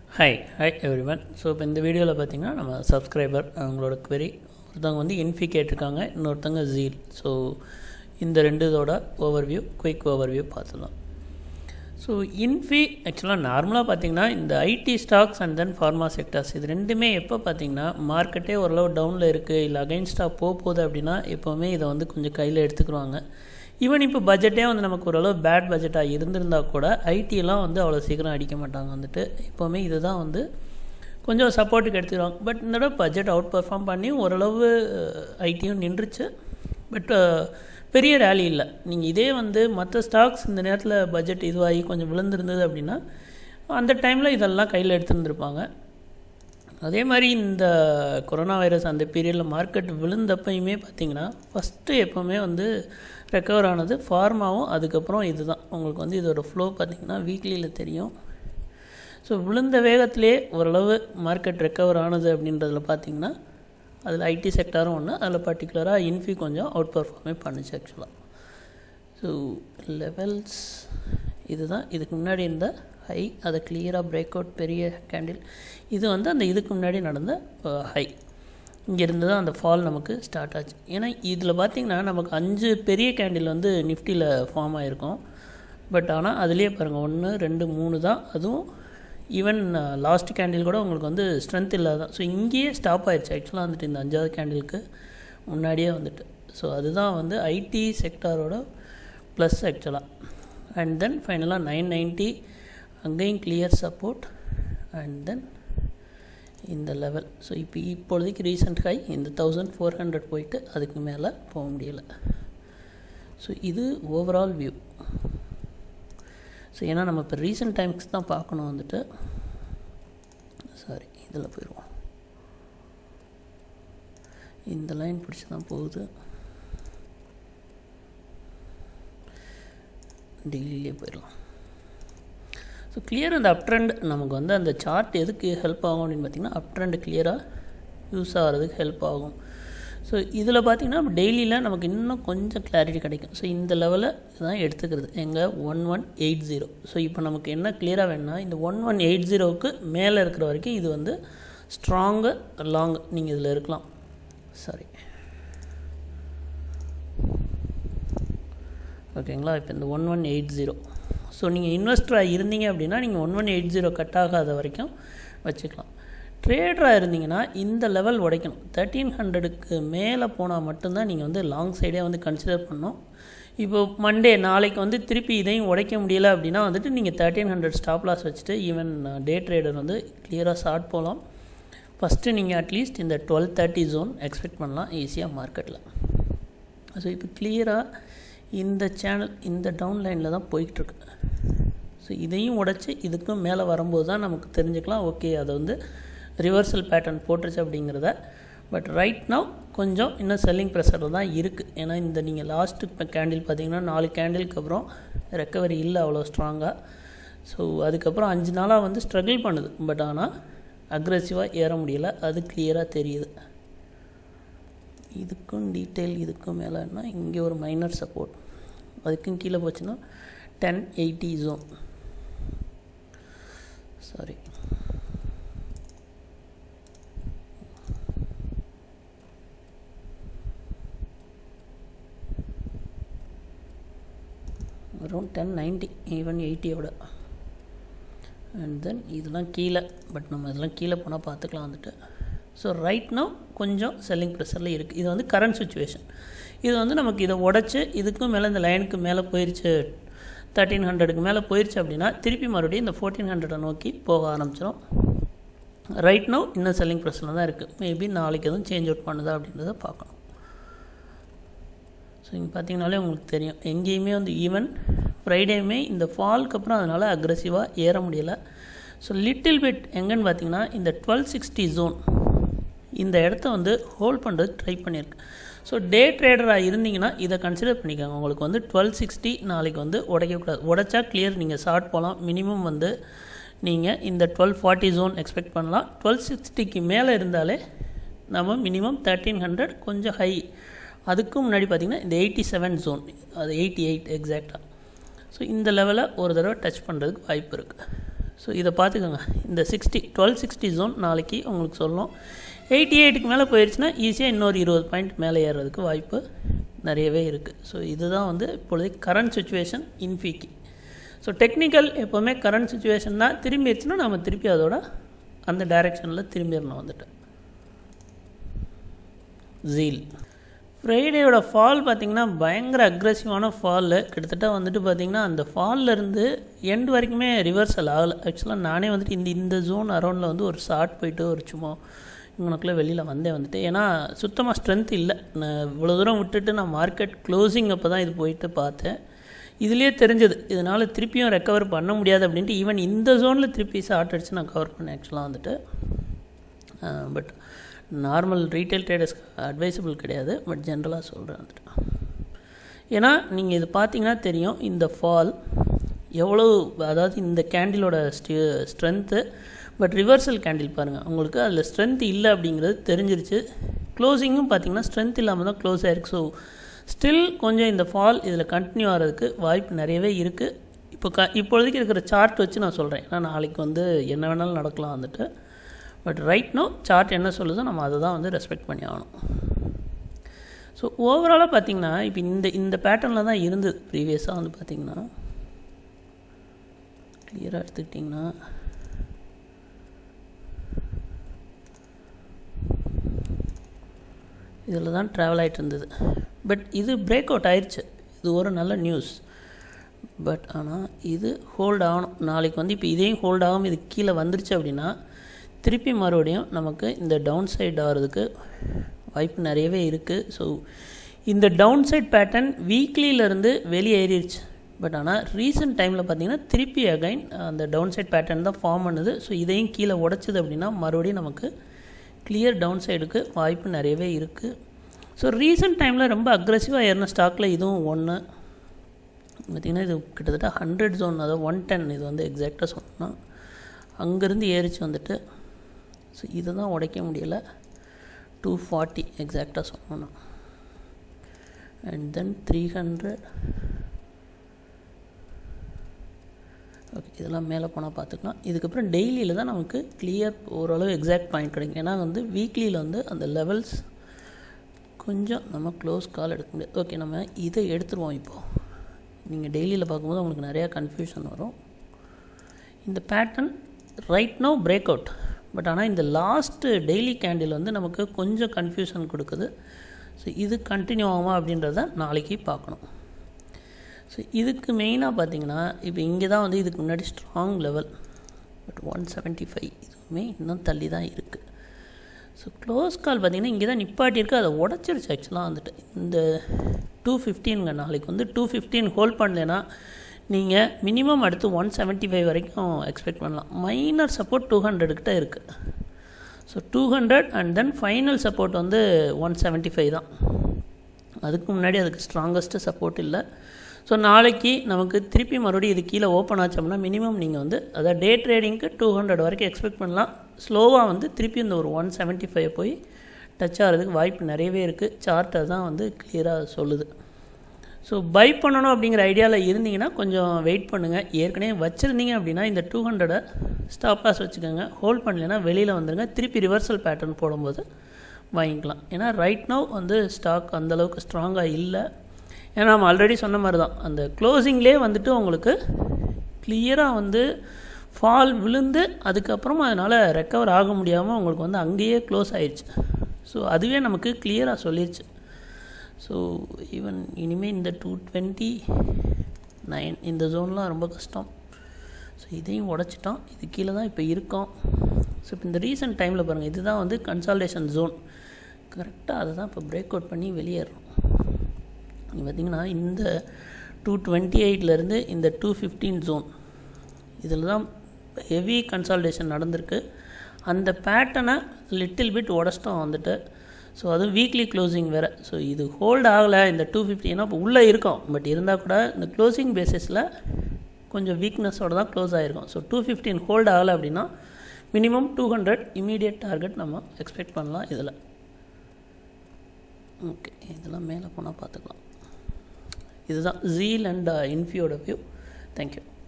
hi hi everyone so இப்போ இந்த வீடியோவில் பார்த்தீங்கன்னா நம்ம சப்ஸ்கிரைபர் அவங்களோட query ஒருத்தவங்க வந்து இன்ஃபி கேட்டிருக்காங்க இன்னொருத்தவங்க ஜீல் ஸோ இந்த ரெண்டு இதோட ஓவர்வியூ குயிக் ஓவர்வியூ பார்த்துலாம் ஸோ இன்ஃபி ஆக்சுவலாக நார்மலாக பார்த்தீங்கன்னா இந்த IT stocks and then pharma sectors இது ரெண்டுமே எப்போ பார்த்தீங்கன்னா மார்க்கெட்டே ஓரளவு டவுனில் இருக்குது இல்லை அகைன்ஸ்டாக போக போகுது அப்படின்னா எப்போவுமே இதை வந்து கொஞ்சம் கையில் எடுத்துக்கிடுவாங்க ஈவன் இப்போ பட்ஜெட்டே வந்து நமக்கு ஓரளவு பேட் பட்ஜெட்டாக இருந்திருந்தா கூட ஐடியெல்லாம் வந்து அவ்வளோ சீக்கிரம் அடிக்க மாட்டாங்க வந்துட்டு எப்போவுமே இதுதான் வந்து கொஞ்சம் சப்போர்ட்டுக்கு எடுத்துக்கிறாங்க பட் இந்த தடவை பட்ஜெட் அவுட் பர்ஃபார்ம் பண்ணி ஓரளவு ஐடியும் நின்றுச்சு பட் பெரிய ரேலி இல்லை நீங்கள் இதே வந்து மற்ற ஸ்டாக்ஸ் இந்த நேரத்தில் பட்ஜெட் இதுவாகி கொஞ்சம் விழுந்திருந்தது அப்படின்னா அந்த டைமில் இதெல்லாம் கையில் எடுத்துருந்துருப்பாங்க அதே மாதிரி இந்த கொரோனா வைரஸ் அந்த பீரியடில் மார்க்கெட் விழுந்தப்பையுமே பார்த்திங்கன்னா ஃபஸ்ட்டு எப்போவுமே வந்து ரெக்கவர் ஆனது ஃபார்மாவும் அதுக்கப்புறம் இதுதான் உங்களுக்கு வந்து இதோட ஃப்ளோ பார்த்திங்கன்னா வீக்லியில் தெரியும் ஸோ விழுந்த வேகத்திலே ஓரளவு மார்க்கெட் ரெக்கவர் ஆனது அப்படின்றதுல பார்த்திங்கன்னா அதில் ஐடி செக்டாரும் ஒன்று அதில் பர்டிகுலராக இன்ஃபி கொஞ்சம் அவுட் பர்ஃபார்மே பண்ணுச்சு ஆக்சுவலாக ஸோ லெவல்ஸ் இதுதான் இதுக்கு முன்னாடி இருந்த ஹை அதை கிளியராக பிரேக் அவுட் பெரிய கேண்டில் இது வந்து அந்த இதுக்கு முன்னாடி நடந்த ஹை இங்கேருந்து தான் அந்த ஃபால் நமக்கு ஸ்டார்ட் ஆச்சு ஏன்னா இதில் பார்த்திங்கன்னா நமக்கு அஞ்சு பெரிய கேண்டில் வந்து நிஃப்டியில் ஃபார்ம் ஆகிருக்கும் பட் ஆனால் அதுலேயே பாருங்கள் ஒன்று ரெண்டு மூணு தான் அதுவும் ஈவன் லாஸ்ட் கேண்டில் கூட உங்களுக்கு வந்து ஸ்ட்ரென்த் இல்லாதான் ஸோ இங்கேயே ஸ்டாப் ஆயிடுச்சு ஆக்சுவலாக வந்துட்டு இந்த அஞ்சாவது கேண்டிலுக்கு முன்னாடியே வந்துட்டு ஸோ அதுதான் வந்து ஐடி செக்டாரோட ப்ளஸ் ஆக்சுவலாக அண்ட் தென் ஃபைனலாக நைன் நைன்ட்டி அங்கேயும் கிளியர் சப்போர்ட் அண்ட் தென் இந்த லெவல் ஸோ இப்போ இப்பொழுதைக்கு ரீசெண்ட் ஹை இந்த தௌசண்ட் ஃபோர் ஹண்ட்ரட் போயிட்டு அதுக்கு மேலே போக முடியலை ஸோ இது ஓவரால் வியூ ஸோ ஏன்னா நம்ம இப்போ ரீசெண்ட் டைம்ஸ் தான் பார்க்கணும் வந்துட்டு சாரி இதில் போயிடுவோம் இந்த லைன் பிடிச்சி தான் போகுது டெய்லியிலே போயிடலாம் ஸோ கிளியர் அந்த அப் ட்ரெண்ட் நமக்கு வந்து அந்த சார்ட் எதுக்கு ஹெல்ப் ஆகும் அப்படின்னு பார்த்திங்கன்னா அப் ட்ரெண்ட் கிளியராக யூஸ் ஆகிறதுக்கு ஹெல்ப் ஆகும் ஸோ இதில் பார்த்திங்கன்னா டெய்லியில் நமக்கு இன்னும் கொஞ்சம் கிளாரிட்டி கிடைக்கும் ஸோ இந்த லெவலில் தான் எடுத்துக்கிறது எங்கள் one one eight zero so இப்போ நமக்கு என்ன கிளியராக வேணும்னா இந்த ஒன் ஒன் எயிட் ஜீரோவுக்கு மேலே இருக்கிற வரைக்கும் இது வந்து ஸ்ட்ராங்கு லாங் நீங்கள் இதில் இருக்கலாம் சாரி ஓகேங்களா இப்போ இந்த one one eight zero so நீங்கள் இன்வெஸ்டராக இருந்தீங்க அப்படின்னா நீங்கள் one one eight zero cut ஆகாத வரைக்கும் வச்சுக்கலாம் ட்ரேடராக இருந்தீங்கன்னா இந்த லெவல் உடைக்கணும் தேர்ட்டீன் ஹண்ட்ரடுக்கு மேலே போனால் மட்டும்தான் நீங்கள் வந்து லாங் சைடே வந்து கன்சிடர் பண்ணணும் இப்போ மண்டே நாளைக்கு வந்து திருப்பி இதையும் உடைக்க முடியல அப்படின்னா வந்துட்டு நீங்கள் தேர்ட்டீன் ஹண்ட்ரட் ஸ்டாப் லாஸ் வச்சுட்டு ஈவன் டே ட்ரேடர் வந்து கிளியராக ஷார்ட் போகலாம் ஃபஸ்ட்டு நீங்கள் அட்லீஸ்ட் இந்த டுவெல் தேர்ட்டி ஜோன் எக்ஸ்பெக்ட் பண்ணலாம் ஈஸியாக மார்க்கெட்டில் ஸோ இப்போ கிளியராக இந்த சேனல் இந்த டவுன் லைனில் தான் போய்கிட்டுருக்கு ஸோ இதையும் உடச்சி இதுக்கும் மேலே வரும்போது தான் நமக்கு தெரிஞ்சுக்கலாம் ஓகே அதை வந்து ரிவர்சல் பேட்டர்ன் போட்டுருச்சு அப்படிங்கிறத பட் ரைட் நவ் கொஞ்சம் இன்னும் செல்லிங் ப்ரெஷரில் தான் இருக்குது ஏன்னா இந்த நீங்கள் லாஸ்ட்டு இப்போ கேண்டில் பார்த்தீங்கன்னா நாலு கேண்டிலுக்கு அப்புறம் ரெக்கவரி இல்லை அவ்வளோ ஸ்ட்ராங்காக ஸோ அதுக்கப்புறம் அஞ்சு நாளாக வந்து ஸ்ட்ரகிள் பண்ணுது பட் ஆனால் அக்ரெசிவாக ஏற முடியல அது கிளியராக தெரியுது இதுக்கும் டீட்டெயில் இதுக்கும் மேலேன்னா இங்கே ஒரு மைனர் சப்போர்ட் அதுக்கும் கீழே போச்சுன்னா ten eighty zone sorry around ten ninety even எயிட்டியோட அண்ட் தென் இதெல்லாம் கீழே பட் நம்ம இதெல்லாம் கீழே போனால் பார்த்துக்கலாம் வந்துட்டு ஸோ ரைட் நோ கொஞ்சம் செல்லிங் ப்ரெஷரில் இருக்குது இது வந்து கரண்ட் சுச்சுவேஷன் இது வந்து நமக்கு இதை உடச்சி இதுக்கும் மேலே இந்த லைனுக்கு மேலே போயிடுச்சு தேர்ட்டீன் ஹண்ட்ரடுக்கு மேலே போயிடுச்சு அப்படின்னா திருப்பி மறுபடியும் இந்த ஃபோர்டீன் ஹண்ட்ரடை நோக்கி போக ஆரம்பிச்சிடும் ரைட் நோ இன்னும் செல்லிங் ப்ரெஷரில் தான் இருக்குது மேபி நாளைக்கு எதுவும் சேஞ்ச் அவுட் பண்ணுதா அப்படின்றத பார்க்கணும் ஸோ இங்கே பார்த்தீங்கனாலே உங்களுக்கு தெரியும் எங்கேயுமே வந்து ஈவன் ஃப்ரைடேயுமே இந்த ஃபால்க்கு அப்புறம் அதனால் அக்ரெசிவாக ஏற முடியலை ஸோ லிட்டில் பிட் எங்கன்னு பார்த்தீங்கன்னா இந்த டுவெல் சிக்ஸ்டி ஜோன் இந்த இடத்த வந்து ஹோல்ட் பண்ணுறது ட்ரை பண்ணியிருக்கு ஸோ டே ட்ரேடராக இருந்தீங்கன்னா இதை கன்சிடர் பண்ணிக்கோங்க உங்களுக்கு வந்து டுவெல் சிக்ஸ்டி நாளைக்கு வந்து உடைக்கக்கூடாது உடைச்சா கிளியர் நீங்கள் ஷார்ட் போகலாம் மினிமம் வந்து நீங்கள் இந்த டுவெல் ஃபார்ட்டி ஜோன் எக்ஸ்பெக்ட் பண்ணலாம் டுவெல் சிக்ஸ்டிக்கு மேலே இருந்தாலே நம்ம மினிமம் தேர்ட்டீன் ஹண்ட்ரட் கொஞ்சம் ஹை அதுக்கும் முன்னாடி பார்த்திங்கன்னா இந்த எயிட்டி செவன் ஜோன் அது எயிட்டி எயிட் எக்ஸாக்டாக ஸோ இந்த லெவலை ஒரு தடவை டச் பண்ணுறதுக்கு வாய்ப்பு இருக்குது ஸோ இதை பார்த்துக்கோங்க இந்த சிக்ஸ்டி டுவெல் சிக்ஸ்டி ஜோன் நாளைக்கு உங்களுக்கு சொல்லும் எயிட்டி எயிட்டுக்கு மேலே போயிடுச்சுன்னா ஈஸியாக இன்னொரு இருபது பாயிண்ட் மேலே ஏறுறதுக்கு வாய்ப்பு நிறையவே இருக்குது ஸோ இதுதான் வந்து இப்பொழுதைக்கு கரண்ட் சுச்சுவேஷன் இன்ஃபிக்கு ஸோ டெக்னிக்கல் எப்போவுமே கரண்ட் சுச்சுவேஷன் தான் திரும்பிடுச்சுன்னா நம்ம திருப்பி அதோட அந்த டைரெக்ஷனில் திரும்பிடணும் வந்துட்டு ஜீல் ஃப்ரைடேயோட ஃபால் பார்த்திங்கன்னா பயங்கர அக்ரெசிவான ஃபாலு கிட்டத்தட்ட வந்துட்டு பார்த்திங்கன்னா அந்த ஃபால்லேருந்து எண்ட் வரைக்குமே ரிவர்சல் ஆகலை ஆக்சுவலாக நானே வந்துட்டு இந்த இந்த ஜோன் அரௌண்டில் வந்து ஒரு ஷார்ட் போயிட்டு ஒரு சும்மா இவனுக்குள்ளே வெளியில் வந்தே வந்துட்டு ஏன்னா சுத்தமாக ஸ்ட்ரென்த் இல்லை நான் இவ்வளோ தூரம் விட்டுட்டு நான் மார்க்கெட் க்ளோசிங் அப்போ தான் இது போயிட்டு பார்த்தேன் இதுலேயே தெரிஞ்சது இதனால் திருப்பியும் ரெக்கவர் பண்ண முடியாது அப்படின்ட்டு ஈவன் இந்த ஜோனில் திருப்பி ஷார்ட் அடித்து நான் கவர் பண்ணேன் ஆக்சுவலாக வந்துட்டு பட் நார்மல் ரீட்டைல் ட்ரேடர்ஸ்க்கு அட்வைசபிள் கிடையாது பட் ஜென்ரலாக சொல்கிறேன் வந்துட்டு ஏன்னா நீங்கள் இது பார்த்தீங்கன்னா தெரியும் இந்த ஃபால் எவ்வளோ அதாவது இந்த கேண்டிலோட ஸ்டி ஸ்ட்ரென்த்து பட் ரிவர்சல் கேண்டில் பாருங்கள் உங்களுக்கு அதில் ஸ்ட்ரென்த் இல்லை அப்படிங்கிறது தெரிஞ்சிருச்சு க்ளோசிங்கும் பார்த்தீங்கன்னா ஸ்ட்ரென்த் இல்லாமல் தான் க்ளோஸ் ஆயிருக்கு ஸோ ஸ்டில் கொஞ்சம் இந்த ஃபால் இதில் கண்டினியூ ஆகிறதுக்கு வாய்ப்பு நிறையவே இருக்குது இப்போ க இப்பொழுதைக்கு இருக்கிற சார்ட் வச்சு நான் சொல்கிறேன் ஏன்னா நாளைக்கு வந்து என்ன வேணாலும் நடக்கலாம் வந்துட்டு பட் ரைட் நோ சார்ட் என்ன சொல்லுதோ நம்ம அதை தான் வந்து ரெஸ்பெக்ட் பண்ணி ஆகணும் ஸோ ஓவராலாக பார்த்திங்கன்னா இப்போ இந்த இந்த பேட்டர்னில் தான் இருந்தது ப்ரீவியஸாக வந்து பார்த்திங்கன்னா கிளியராக எடுத்துக்கிட்டிங்கன்னா இதில் தான் ட்ராவல் ஆகிட்டு இருந்தது பட் இது பிரேக் அவுட் ஆயிடுச்சு இது ஒரு நல்ல நியூஸ் பட் ஆனால் இது ஹோல்ட் ஆகணும் நாளைக்கு வந்து இப்போ இதையும் ஹோல்ட் ஆகாமல் இது கீழே வந்துருச்சு அப்படின்னா திருப்பி மறுபடியும் நமக்கு இந்த டவுன் சைட் ஆகிறதுக்கு வாய்ப்பு நிறையவே இருக்குது ஸோ இந்த டவுன் சைட் பேட்டர்ன் வீக்லியிலேருந்து வெளியேறிடுச்சு பட் ஆனால் ரீசெண்ட் டைமில் பார்த்திங்கன்னா திருப்பி அகைன் அந்த டவுன் சைட் பேட்டர்ன் தான் ஃபார்ம் பண்ணுது ஸோ இதையும் கீழே உடச்சிது அப்படின்னா மறுபடியும் நமக்கு கிளியர் டவுன் சைடுக்கு வாய்ப்பு நிறையவே இருக்குது ஸோ ரீசெண்ட் டைமில் ரொம்ப அக்ரெசிவாக ஏறின ஸ்டாக்கில் இதுவும் ஒன்று பார்த்திங்கன்னா இது கிட்டத்தட்ட ஹண்ட்ரட் ஜோன் அதாவது ஒன் டென் இது வந்து எக்ஸாக்டாக சொன்னால் அங்கேருந்து ஏறிச்சு வந்துட்டு ஸோ இதை தான் உடைக்க முடியலை டூ ஃபார்ட்டி எக்ஸாக்டாக சொன்னோன்னா and then three hundred okay இதெல்லாம் மேலே போனால் பார்த்துக்கலாம் இதுக்கப்புறம் டெய்லியில் தான் நமக்கு கிளியர் ஓரளவு எக்ஸாக்ட் பாயிண்ட் கிடைக்கும் ஏன்னா வந்து வீக்லியில் வந்து அந்த லெவல்ஸ் கொஞ்சம் நம்ம க்ளோஸ் கால் எடுக்க முடியாது ஓகே நம்ம இதை எடுத்துருவோம் இப்போது நீங்கள் டெய்லியில் பார்க்கும்போது உங்களுக்கு நிறையா கன்ஃபியூஷன் வரும் இந்த pattern right no break out but ஆனால் இந்த லாஸ்ட்டு டெய்லி கேண்டில் வந்து நமக்கு கொஞ்சம் கன்ஃபியூஷன் கொடுக்குது ஸோ இது கண்டினியூ ஆகுமா அப்படின்றத நாளைக்கு பார்க்கணும் ஸோ இதுக்கு மெயினாக பார்த்தீங்கன்னா இப்போ இங்கே தான் வந்து இதுக்கு முன்னாடி strong level but one seventy five இதுவுமே இன்னும் தள்ளி தான் இருக்குது ஸோ க்ளோஸ் கால் பார்த்திங்கன்னா இங்கே தான் நிப்பாட்டியிருக்கு அதை உடச்சிருச்சு ஆக்சுவலாக வந்துட்டு இந்த டூ ஃபிஃப்டீனுங்க நாளைக்கு வந்து டூ ஃபிஃப்டீன் ஹோல்ட் பண்ணலைன்னா நீங்கள் மினிமம் அடுத்து ஒன் செவன்ட்டி ஃபைவ் வரைக்கும் எக்ஸ்பெக்ட் பண்ணலாம் மைனர் சப்போர்ட் டூ ஹண்ட்ரடுக்கிட்ட இருக்குது so two hundred and then final support வந்து ஒன் செவன்ட்டி ஃபைவ் தான் அதுக்கு முன்னாடி அதுக்கு ஸ்ட்ராங்கஸ்ட்டு சப்போர்ட் இல்லை ஸோ நாளைக்கு நமக்கு திருப்பி மறுபடியும் இது கீழே ஓப்பன் ஆச்சு அப்படின்னா மினிமம் நீங்கள் வந்து அதாவது டே ட்ரேடிங்க்கு டூ ஹண்ட்ரட் வரைக்கும் எக்ஸ்பெக்ட் பண்ணலாம் ஸ்லோவாக வந்து திருப்பி இந்த ஒரு ஒன் செவன்ட்டி ஃபைவ் போய் டச் ஆகிறதுக்கு வாய்ப்பு நிறையவே இருக்குது சார்ட் தான் வந்து கிளியராக சொல்லுது ஸோ பை பண்ணணும் அப்படிங்கிற ஐடியாவில் இருந்தீங்கன்னா கொஞ்சம் வெயிட் பண்ணுங்கள் ஏற்கனவே வச்சுருந்தீங்க அப்படின்னா இந்த டூ ஹண்ட்ரடை ஸ்டாப் லாஸ் வச்சுக்கோங்க ஹோல்ட் பண்ணலைன்னா வெளியில் வந்துடுங்க திருப்பி ரிவர்சல் பேட்டர்ன் போடும்போது வாங்கிக்கலாம் ஏன்னா ரைட் நவ் வந்து ஸ்டாக் அந்தளவுக்கு ஸ்ட்ராங்காக இல்லை ஏன்னா நம்ம ஆல்ரெடி சொன்ன மாதிரி தான் அந்த க்ளோசிங்லேயே வந்துட்டு உங்களுக்கு கிளியராக வந்து ஃபால் விழுந்து அதுக்கப்புறமா அதனால் ரெக்கவர் ஆக முடியாமல் உங்களுக்கு வந்து அங்கேயே க்ளோஸ் ஆயிடுச்சு ஸோ அதுவே நமக்கு கிளியராக சொல்லிடுச்சு ஸோ ஈவன் இனிமேல் இந்த டூ டுவெண்ட்டி நைன் இந்த ஜோன்லாம் ரொம்ப கஷ்டம் ஸோ இதையும் உடச்சிட்டோம் இது கீழே தான் இப்போ இருக்கோம் ஸோ இப்போ இந்த ரீசெண்ட் டைமில் பாருங்கள் இதுதான் வந்து கன்சால்டேஷன் ஜோன் கரெக்டாக அதை தான் இப்போ பிரேக் அவுட் பண்ணி வெளியேறோம் நீங்கள் பார்த்திங்கன்னா இந்த டூ டுவெண்ட்டி எயிட்லேருந்து இந்த டூ ஃபிஃப்டீன் ஜோன் இதில் தான் ஹெவி கன்சால்டேஷன் நடந்திருக்கு அந்த பேட்டனை லிட்டில் பிட் உடச்சிட்டோம் வந்துட்டு ஸோ அதுவும் வீக்லி க்ளோசிங் வேறு ஸோ இது ஹோல்ட் ஆகலை இந்த டூ ஃபிஃப்டி ஏன்னா இப்போ உள்ளே இருக்கும் பட் இருந்தால் கூட இந்த க்ளோசிங் பேசிஸில் கொஞ்சம் வீக்னஸோடு தான் க்ளோஸ் ஆகிருக்கும் ஸோ டூ ஃபிஃப்டின் ஹோல்ட் ஆகலை அப்படின்னா minimum two hundred immediate target நம்ம எக்ஸ்பெக்ட் பண்ணலாம் இதில் ஓகே இதெல்லாம் மேலே போனால் பார்த்துக்கலாம் இதுதான் ஜீல் அண்ட் இன்ஃபியோட வியூ தேங்க்யூ